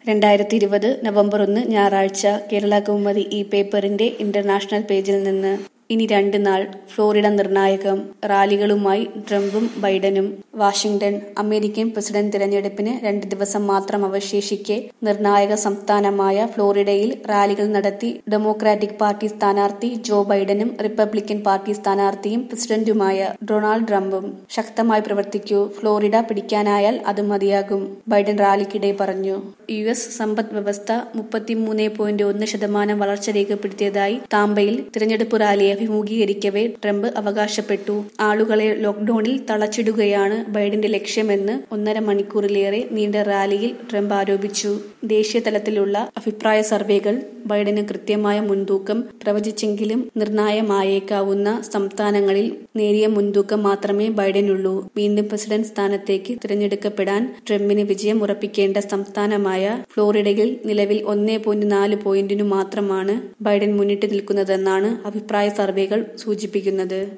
രണ്ടായിരത്തി ഇരുപത് നവംബർ ഒന്ന് ഞായറാഴ്ച കേരള കൗമുദി ഈ പേപ്പറിന്റെ ഇന്റർനാഷണൽ പേജിൽ നിന്ന് ഇനി രണ്ട് നാൾ ഫ്ലോറിഡ നിർണായകം റാലികളുമായി ട്രംപും ബൈഡനും വാഷിംഗ്ടൺ അമേരിക്കൻ പ്രസിഡന്റ് തിരഞ്ഞെടുപ്പിന് രണ്ട് ദിവസം മാത്രം അവശേഷിക്കെ നിർണായക സംസ്ഥാനമായ ഫ്ലോറിഡയിൽ റാലികൾ നടത്തി ഡെമോക്രാറ്റിക് പാർട്ടി സ്ഥാനാർത്ഥി ജോ ബൈഡനും റിപ്പബ്ലിക്കൻ പാർട്ടി സ്ഥാനാർത്ഥിയും പ്രസിഡന്റുമായ ഡൊണാൾഡ് ട്രംപും ശക്തമായി പ്രവർത്തിക്കൂ ഫ്ലോറിഡ പിടിക്കാനായാൽ അത് മതിയാകും ബൈഡൻ റാലിക്കിടെ പറഞ്ഞു യു എസ് സമ്പദ് വ്യവസ്ഥ മുപ്പത്തിമൂന്ന് പോയിന്റ് ഒന്ന് ശതമാനം വളർച്ച രേഖപ്പെടുത്തിയതായി താമ്പയിൽ തിരഞ്ഞെടുപ്പ് റാലിയെ അഭിമുഖീകരിക്കവേ ട്രംപ് അവകാശപ്പെട്ടു ആളുകളെ ലോക്ഡൌണിൽ തളച്ചിടുകയാണ് ബൈഡന്റെ ലക്ഷ്യമെന്ന് ഒന്നര മണിക്കൂറിലേറെ നീണ്ട റാലിയിൽ ട്രംപ് ആരോപിച്ചു ദേശീയ തലത്തിലുള്ള അഭിപ്രായ സർവേകൾ ബൈഡന് കൃത്യമായ മുൻതൂക്കം പ്രവചിച്ചെങ്കിലും നിർണായകമായേക്കാവുന്ന സംസ്ഥാനങ്ങളിൽ നേരിയ മുൻതൂക്കം മാത്രമേ ബൈഡനുള്ളൂ വീണ്ടും പ്രസിഡന്റ് സ്ഥാനത്തേക്ക് തിരഞ്ഞെടുക്കപ്പെടാൻ ട്രംപിന് വിജയം ഉറപ്പിക്കേണ്ട സംസ്ഥാനമായ ഫ്ലോറിഡയിൽ നിലവിൽ ഒന്നേ പോയിന്റ് നാല് പോയിന്റിനു മാത്രമാണ് ബൈഡൻ മുന്നിട്ട് നിൽക്കുന്നതെന്നാണ് അഭിപ്രായ സർവേകൾ സൂചിപ്പിക്കുന്നത്